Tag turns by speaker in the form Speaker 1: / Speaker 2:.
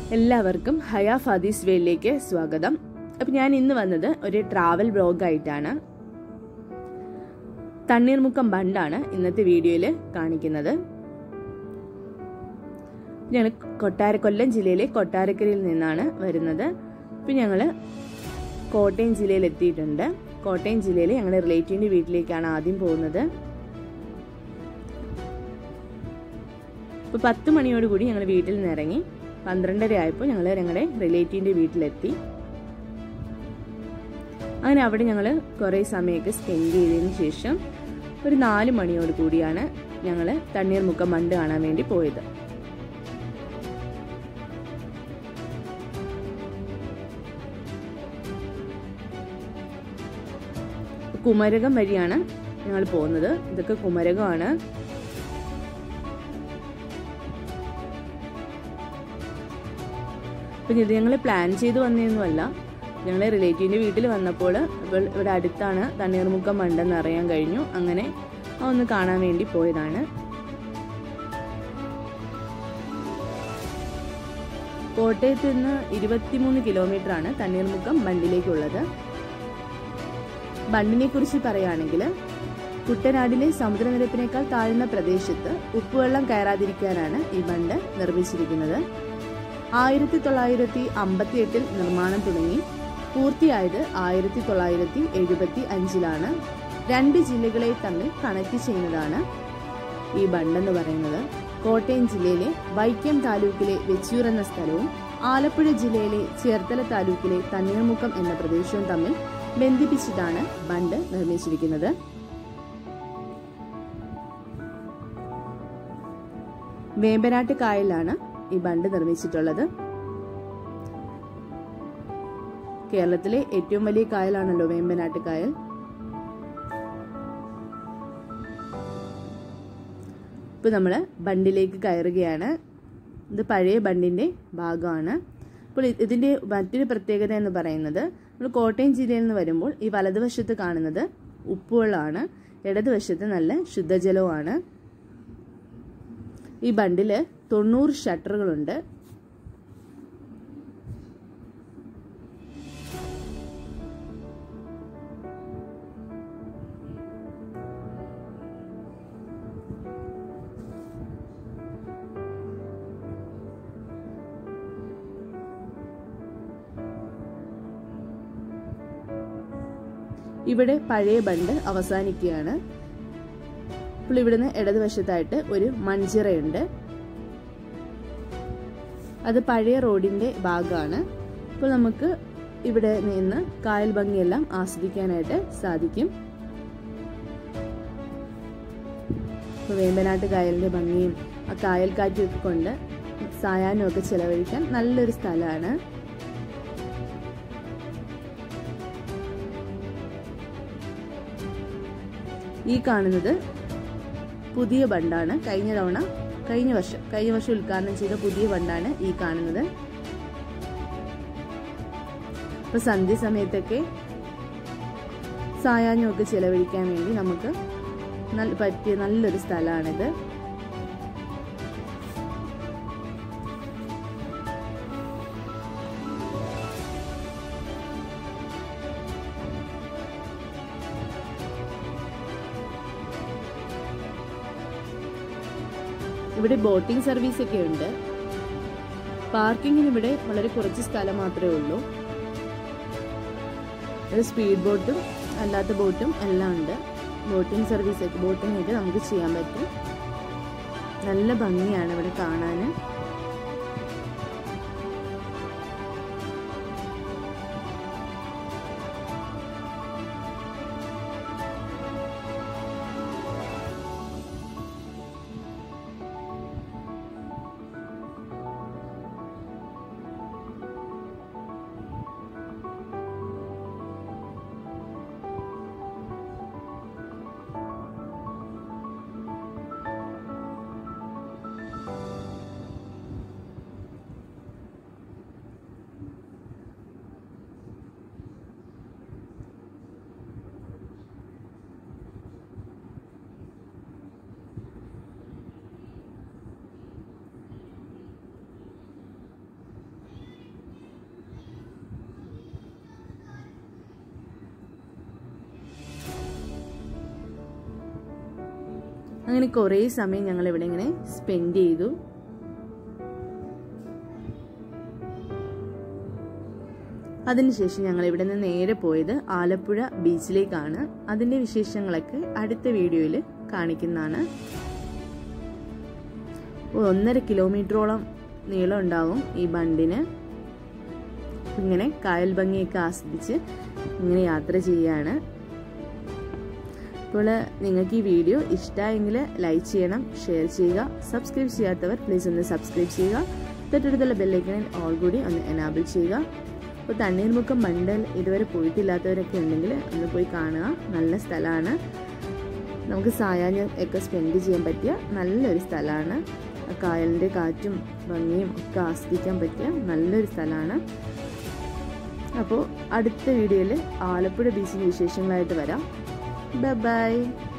Speaker 1: എല്ലാവർക്കും ഹയ ഫാദീസ് വേയിലേക്ക് സ്വാഗതം അപ്പം ഞാൻ ഇന്ന് വന്നത് ഒരു ട്രാവൽ ബ്ലോഗായിട്ടാണ് തണ്ണീർമുക്കം ബണ്ടാണ് ഇന്നത്തെ വീഡിയോയിൽ കാണിക്കുന്നത് ഞങ്ങൾ കൊട്ടാര കൊല്ലം ജില്ലയിലെ കൊട്ടാരക്കരയിൽ നിന്നാണ് വരുന്നത് ഇപ്പം ഞങ്ങൾ കോട്ടയം ജില്ലയിൽ എത്തിയിട്ടുണ്ട് കോട്ടയം ജില്ലയിൽ ഞങ്ങളുടെ റിലേറ്റീവിൻ്റെ വീട്ടിലേക്കാണ് ആദ്യം പോകുന്നത് ഇപ്പോൾ പത്ത് മണിയോടുകൂടി ഞങ്ങൾ വീട്ടിൽ നിന്ന് ഇറങ്ങി പന്ത്രണ്ടര ആയപ്പോൾ ഞങ്ങൾ ഞങ്ങളുടെ റിലേറ്റീവിൻ്റെ വീട്ടിലെത്തി അങ്ങനെ അവിടെ ഞങ്ങൾ കുറേ സമയമൊക്കെ സ്പെൻഡ് ചെയ്തതിന് ശേഷം ഒരു നാല് മണിയോട് കൂടിയാണ് ഞങ്ങൾ തണ്ണീർമുക്കം മണ്ട് കാണാൻ വേണ്ടി പോയത് കുമരകം വഴിയാണ് ഞങ്ങൾ പോകുന്നത് ഇതൊക്കെ കുമരകമാണ് അപ്പം ഇത് ഞങ്ങൾ പ്ലാൻ ചെയ്ത് വന്നതൊന്നുമല്ല ഞങ്ങൾ റിലേറ്റീവിൻ്റെ വീട്ടിൽ വന്നപ്പോൾ ഇവിടെ അടുത്താണ് തണ്ണീർമുക്കം മണ്ടെന്ന് അറിയാൻ കഴിഞ്ഞു അങ്ങനെ ഒന്ന് കാണാൻ വേണ്ടി പോയതാണ് കോട്ടയത്ത് നിന്ന് ഇരുപത്തിമൂന്ന് കിലോമീറ്റർ ആണ് തണ്ണീർമുക്കം ബണ്ടിലേക്കുള്ളത് ബണ്ടിനെ കുറിച്ച് പറയുകയാണെങ്കിൽ കുട്ടനാടിലെ സമുദ്രനിരപ്പിനേക്കാൾ താഴ്ന്ന പ്രദേശത്ത് ഉപ്പുവെള്ളം കയറാതിരിക്കാനാണ് ഈ ബണ്ട് നിർമ്മിച്ചിരിക്കുന്നത് ആയിരത്തി തൊള്ളായിരത്തി അമ്പത്തി എട്ടിൽ നിർമ്മാണം തുടങ്ങി പൂർത്തിയായത് ആയിരത്തി തൊള്ളായിരത്തി എഴുപത്തി അഞ്ചിലാണ് രണ്ട് ജില്ലകളെ തമ്മിൽ കണക്ട് ചെയ്യുന്നതാണ് ഈ ബണ്ടെന്ന് പറയുന്നത് കോട്ടയം ജില്ലയിലെ വൈക്കം താലൂക്കിലെ വെച്ചൂർ എന്ന സ്ഥലവും ആലപ്പുഴ ജില്ലയിലെ ചേർത്തല താലൂക്കിലെ തണ്ണീർമുക്കം എന്ന പ്രദേശവും തമ്മിൽ ബന്ധിപ്പിച്ചിട്ടാണ് ബണ്ട് നിർമ്മിച്ചിരിക്കുന്നത് വേമ്പനാട്ട് കായലിലാണ് ഈ ബണ്ട് നിർമ്മിച്ചിട്ടുള്ളത് കേരളത്തിലെ ഏറ്റവും വലിയ കായലാണല്ലോ വേമ്പനാട്ട് കായൽ ഇപ്പൊ നമ്മള് ബണ്ടിലേക്ക് കയറുകയാണ് ഇത് പഴയ ബണ്ടിന്റെ ഭാഗമാണ് അപ്പോൾ ഇതിന്റെ മറ്റൊരു പ്രത്യേകത എന്ന് പറയുന്നത് നമ്മൾ കോട്ടയം ജില്ലയിൽ നിന്ന് വരുമ്പോൾ ഈ വലതുവശത്ത് കാണുന്നത് ഉപ്പുവെള്ളമാണ് ഇടതുവശത്ത് നല്ല ശുദ്ധജലവുമാണ് ഈ ബണ്ടില് തൊണ്ണൂറ് ഷട്ടറുകളുണ്ട് ഇവിടെ പഴയ ബണ്ട് അവസാനിക്കുകയാണ് അപ്പോൾ ഇവിടുന്ന് ഇടതുവശത്തായിട്ട് ഒരു മൺചിറയുണ്ട് അത് പഴയ റോഡിന്റെ ഭാഗമാണ് അപ്പോൾ നമുക്ക് ഇവിടെ നിന്ന് കായൽ ഭംഗിയെല്ലാം ആസ്വദിക്കാനായിട്ട് സാധിക്കും ഇപ്പോൾ വേമ്പനാട്ട് കായലിന്റെ ഭംഗിയും ആ കായൽ കാറ്റും ഒക്കെ കൊണ്ട് സായാഹ്നം ഒക്കെ ചെലവഴിക്കാൻ നല്ലൊരു സ്ഥലമാണ് ഈ കാണുന്നത് പുതിയ ബണ്ടാണ് കഴിഞ്ഞ തവണ കഴിഞ്ഞ വർഷം കഴിഞ്ഞ വർഷം ഉദ്ഘാടനം ചെയ്ത പുതിയ ബണ്ടാണ് ഈ കാണുന്നത് ഇപ്പൊ സന്ധ്യ സമയത്തൊക്കെ സായാഹ്നമൊക്കെ ചെലവഴിക്കാൻ വേണ്ടി നമുക്ക് നല്ല പറ്റിയ നല്ലൊരു സ്ഥലമാണിത് ഇവിടെ ബോട്ടിംഗ് സർവീസ് ഒക്കെ ഉണ്ട് പാർക്കിങ്ങിന് ഇവിടെ വളരെ കുറച്ച് സ്ഥലം മാത്രമേ ഉള്ളൂ ഇവിടെ സ്പീഡ് ബോട്ടും അല്ലാത്ത ബോട്ടും എല്ലാം ഉണ്ട് ബോട്ടിംഗ് സർവീസ് ഒക്കെ ബോട്ടിംഗ് ഒക്കെ നമുക്ക് ചെയ്യാൻ പറ്റും നല്ല ഭംഗിയാണ് ഇവിടെ കാണാൻ അങ്ങനെ കുറേ സമയം ഞങ്ങൾ ഇവിടെ ഇങ്ങനെ സ്പെൻഡ് ചെയ്തു അതിനുശേഷം ഞങ്ങൾ ഇവിടെ നിന്ന് നേരെ പോയത് ആലപ്പുഴ ബീച്ചിലേക്കാണ് അതിന്റെ വിശേഷങ്ങളൊക്കെ അടുത്ത വീഡിയോയിൽ കാണിക്കുന്നതാണ് ഒന്നര കിലോമീറ്ററോളം നീളം ഉണ്ടാവും ഈ ബണ്ടിന് ഇങ്ങനെ കായൽ ഭംഗിയൊക്കെ ആസ്വദിച്ച് ഇങ്ങനെ യാത്ര ചെയ്യാണ് അപ്പോൾ നിങ്ങൾക്ക് ഈ വീഡിയോ ഇഷ്ടമായെങ്കിൽ ലൈക്ക് ചെയ്യണം ഷെയർ ചെയ്യുക സബ്സ്ക്രൈബ് ചെയ്യാത്തവർ പ്ലീസ് ഒന്ന് സബ്സ്ക്രൈബ് ചെയ്യുക തൊട്ടടുത്തുള്ള ബെല്ലൈക്കണിൽ ഓൾ കൂടി ഒന്ന് എനാബിൾ ചെയ്യുക അപ്പോൾ തണ്ണീർമുക്കം മണ്ടൽ ഇതുവരെ പോയിട്ടില്ലാത്തവരൊക്കെ ഉണ്ടെങ്കിൽ ഒന്ന് പോയി കാണുക നല്ല സ്ഥലമാണ് നമുക്ക് സായാഹ്നം ഒക്കെ സ്പെൻഡ് ചെയ്യാൻ പറ്റിയ നല്ലൊരു സ്ഥലമാണ് കായലിൻ്റെ കാറ്റും ഭംഗിയും ഒക്കെ ആസ്വദിക്കാൻ പറ്റിയ നല്ലൊരു സ്ഥലമാണ് അപ്പോൾ അടുത്ത വീഡിയോയിൽ ആലപ്പുഴ ബീച്ചിൻ്റെ വിശേഷങ്ങളായിട്ട് വരാം ബൈ